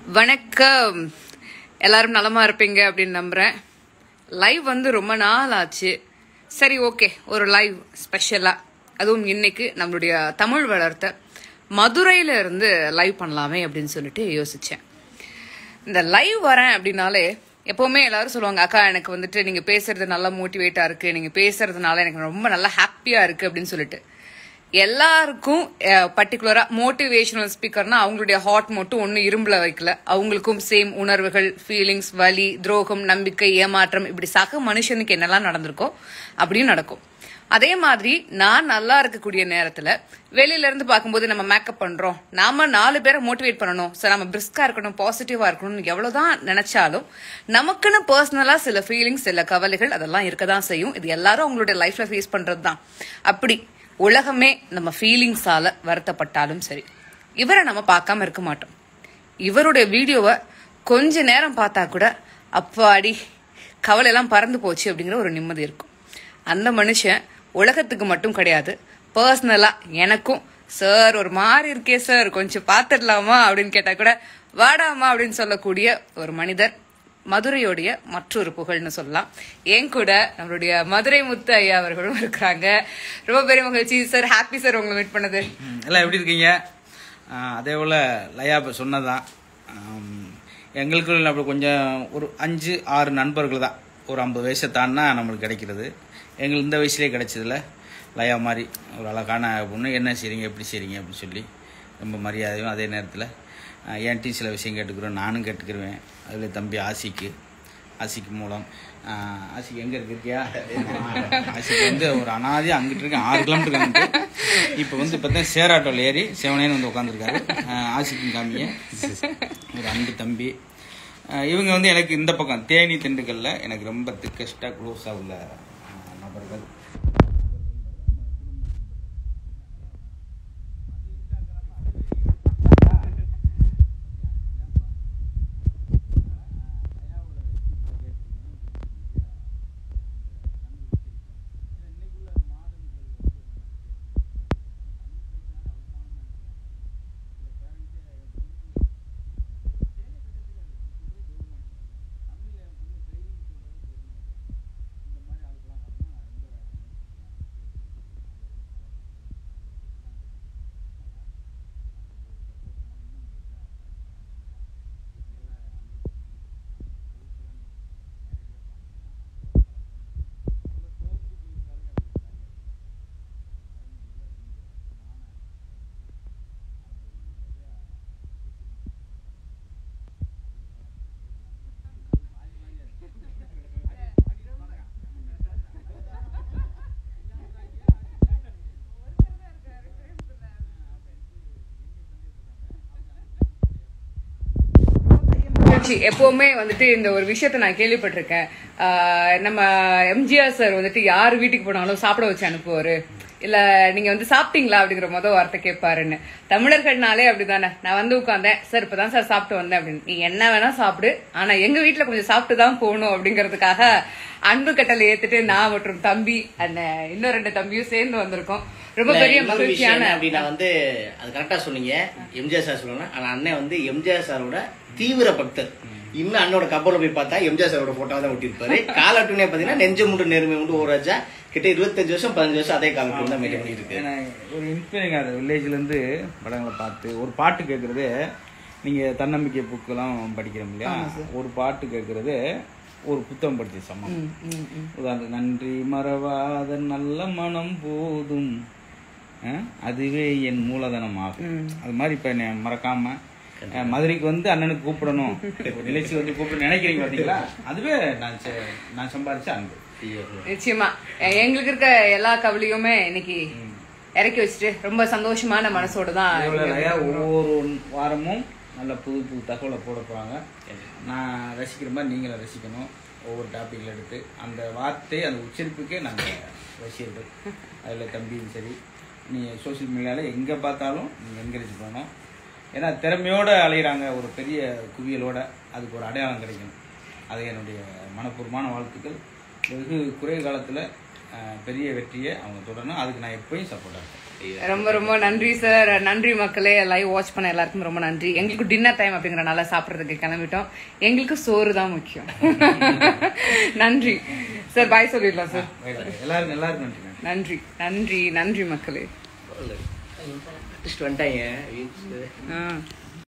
வணக்கம் எல்லாரும் நலமா இருப்பீங்க அப்படின்னு நம்புறேன் லைவ் வந்து ரொம்ப நாள் ஆச்சு சரி ஓகே ஒரு லைவ் ஸ்பெஷலா அதுவும் இன்னைக்கு நம்மளுடைய தமிழ் வளர்த்த மதுரையில இருந்து லைவ் பண்ணலாமே அப்படின்னு சொல்லிட்டு யோசிச்சேன் இந்த லைவ் வரேன் அப்படின்னாலே எப்பவுமே எல்லாரும் சொல்லுவாங்க அக்கா எனக்கு வந்துட்டு நீங்க பேசுறது நல்லா மோட்டிவேட்டா இருக்கு நீங்க பேசுறதுனால எனக்கு ரொம்ப நல்லா ஹாப்பியா இருக்கு அப்படின்னு சொல்லிட்டு எல்லாருக்கும் பர்டிகுலரா மோட்டிவேஷனல் ஸ்பீக்கர்னா அவங்களுடைய ஹார்ட் மட்டும் ஒண்ணு இரும்புல வைக்கல அவங்களுக்கும் சேம் உணர்வுகள் ஃபீலிங்ஸ் வலி துரோகம் நம்பிக்கை ஏமாற்றம் இப்படி சக மனுஷனுக்கு என்னெல்லாம் நடந்திருக்கோ அப்படியும் நடக்கும் அதே மாதிரி நான் நல்லா இருக்கக்கூடிய நேரத்துல வெளியில இருந்து பார்க்கும்போது நம்ம மேக்கப் பண்றோம் நாம நாலு பேரை மோட்டிவேட் பண்ணணும் சோ நம்ம பிரிஸ்கா இருக்கணும் பாசிட்டிவா இருக்கணும் எவ்வளவுதான் நினைச்சாலும் நமக்குன்னு பர்சனலா சில ஃபீலிங்ஸ் சில கவலைகள் அதெல்லாம் இருக்கதான் செய்யும் இது எல்லாரும் அவங்களுடைய லைஃப்ல ஃபேஸ் பண்றதுதான் அப்படி உலகமே நம்ம ஃபீலிங்ஸால வருத்தப்பட்டாலும் சரி இவரை நம்ம பார்க்காம இருக்க மாட்டோம் இவருடைய வீடியோவை கொஞ்ச நேரம் பார்த்தா கூட அப்பாடி கவலை எல்லாம் பறந்து போச்சு அப்படிங்கிற ஒரு நிம்மதி இருக்கும் அந்த மனுஷன் உலகத்துக்கு மட்டும் கிடையாது பர்சனலா எனக்கும் சார் ஒரு மாதிரி இருக்கே சார் கொஞ்சம் பார்த்துடலாமா அப்படின்னு கேட்டா கூட வாடாமா அப்படின்னு சொல்லக்கூடிய ஒரு மனிதர் மதுரையோடைய மற்றொரு புகழ்னு சொல்லலாம் என் கூட நம்மளுடைய மதுரை முத்து ஐயா அவர்களும் இருக்கிறாங்க ரொம்ப பெரிய மகிழ்ச்சி சார் ஹாப்பி சார் உங்களை மீட் பண்ணது ம், எல்லாம் எப்படி இருக்கீங்க ஆ, அதே போல் லயா இப்போ சொன்னதான் ஆம், எங்களுக்குள்ள அப்படி கொஞ்சம் ஒரு அஞ்சு ஆறு நண்பர்கள் தான் ஒரு ஐம்பது வயசை தாண்டினா நம்மளுக்கு கிடைக்கிறது எங்களுக்கு இந்த வயசுலேயே கிடைச்சதுல லயா மாதிரி ஒரு அழகான பொண்ணு என்ன செய்றீங்க எப்படி செய்றீங்க அப்படின்னு சொல்லி ரொம்ப மரியாதையும் அதே நேரத்தில் என்டி சில விஷயம் கேட்டுக்கிறோம் நானும் கேட்டுக்கிருவேன் அதில் தம்பி ஆசிக்கு ஆசிக்கு மூலம் ஆஹ், ஆசிக்கு எங்க இருக்கு இருக்கியா ஆசிக்கு வந்து ஒரு அனாதி அங்கிட்டு இருக்கேன் ஆறு கிலோமீட்டர் இருக்கு இப்போ வந்து பார்த்தா சேராட்டோவில் ஏறி செவனேன்னு வந்து உட்காந்துருக்காரு ஆசிக்கும் காமிய ஒரு அன்பு தம்பி ஆஹ், இவங்க வந்து எனக்கு இந்த பக்கம் தேனி திண்டுக்கல்ல எனக்கு ரொம்ப திக்கஸ்டாக க்ளோஸாக உள்ள ஆஹ், நபர்கள் மகிழ்ச்சி எப்பவுமே வந்துட்டு இந்த ஒரு விஷயத்த நான் கேள்விப்பட்டிருக்கேன் ஆஹ் நம்ம எம்ஜிஆர் சார் வந்துட்டு யார் வீட்டுக்கு போனாலும் சாப்பிட வச்சு அனுப்புவாரு இல்ல நீங்க வந்து சாப்பிட்டீங்களா அப்படிங்கிற முத வார்த்தை கேட்பாருன்னு தமிழர்கள்னாலே அப்படிதானே நான் வந்து உட்கார்ந்தேன் சார் இப்பதான் சார் சாப்பிட்டு வந்தேன் அப்படின்னு நீ என்ன வேணா சாப்பிடு ஆனா எங்க வீட்டுல கொஞ்சம் சாப்பிட்டு தான் போகணும் அப்படிங்கறதுக்காக அன்பு கட்டளை ஏத்துட்டு நான் மற்றும் தம்பி அந்த இன்னும் ரெண்டு தம்பியும் சேர்ந்து வந்திருக்கோம் ரொம்ப இல்ல, பெரிய இன்னொரு விஷயம் மகிழ்ச்சியான என்ன அப்படின்னா வந்து அது கரெக்டா சொன்னீங்க எம்ஜிஆர் சார் சொல்லணும் ஆனா அண்ணன் வந்து எம்ஜிஆர் சாரோட தீவிர பக்தர் இன்னும் அண்ணோட கப்பல போய் பார்த்தா எம்ஜிஆர் சாரோட போட்டோ தான் ஒட்டியிருப்பாரு காலாட்டுனே பாத்தீங்கன்னா நெஞ்சு முண்டு நேர்மை உண்டு ஒரு ராஜா கிட்ட இருபத்தஞ்சு வருஷம் பதினஞ்சு வருஷம் அதே காலட்டு தான் மெயின்டைன் பண்ணிட்டு இருக்கு ஏன்னா, ஒரு இன்ஸ்பைரிங் அது வில்லேஜ்லேருந்து படங்களை பார்த்து ஒரு பாட்டு கேட்குறது நீங்கள் தன்னம்பிக்கை புக்கெல்லாம் படிக்கிறோம் இல்லையா ஒரு பாட்டு கேட்குறது ஒரு புத்தகம் படிச்ச சமம் உதாரணத்துக்கு நன்றி மறவாத நல்ல மனம் போதும் அஹ், அதுவே என் மூலதனம் ஆகும் அது மாதிரி இப்போ என்னை மறக்காம அஹ், மதுரைக்கு வந்து அண்ணனுக்கு கூப்பிடணும் ஒரு நிலைச்சி வந்து கூப்பிட நினைக்கிறீங்க பார்த்தீங்களா அதுவே நான் செ- நான் சம்பாதிச்ச அன்பு நிச்சயமா எ- எங்களுக்கு இருக்க எல்லா கவலையுமே இன்னைக்கு இறக்கி வச்சுட்டு ரொம்ப சந்தோஷமான மனசோட தான் இவ்வளவு நிறையா ஒவ்வொரு வாரமும் நல்ல புது புது தகவலை போட போகிறாங்க நான் ரசிக்கிற மாதிரி நீங்களும் ரசிக்கணும் ஒவ்வொரு டாப்பிக்கில் எடுத்து அந்த வார்த்தை அந்த உச்சரிப்புக்கே நாங்கள் ரசிகர்கள் அதில் தம்பியும் சரி நீ சோஷியல் மீடியாவில் எங்கே பார்த்தாலும் நீங்கள் என்கரேஜ் பண்ணணும் ஏன்னா திறமையோடு அலையிறாங்க ஒரு பெரிய குவியலோட அதுக்கு ஒரு அடையாளம் கிடைக்கணும் அது என்னுடைய மனப்பூர்வமான வாழ்த்துக்கள் வெகு குறைய காலத்தில் அஹ், பெரிய வெற்றியை அவங்க தொடரணும் அதுக்கு நான் எப்பயும் சப்போர்ட்டாக இருக்கேன் ரொம்ப ரொம்ப நன்றி சார் நன்றி மக்களே லைவ் வாட்ச் பண்ண எல்லாருக்கும் ரொம்ப நன்றி எங்களுக்கு டின்னர் டைம் அப்படிங்கிறனால சாப்பிட்றதுக்கு கிளம்பிட்டோம் எங்களுக்கு சோறு தான் முக்கியம் நன்றி சார் பாய் சொல்லிடலாம் சார் எல்லாருக்கும் எல்லாருக்கும் நன்றி மேம் நன்றி நன்றி நன்றி மக்களே வந்துட்டாங்க ஆ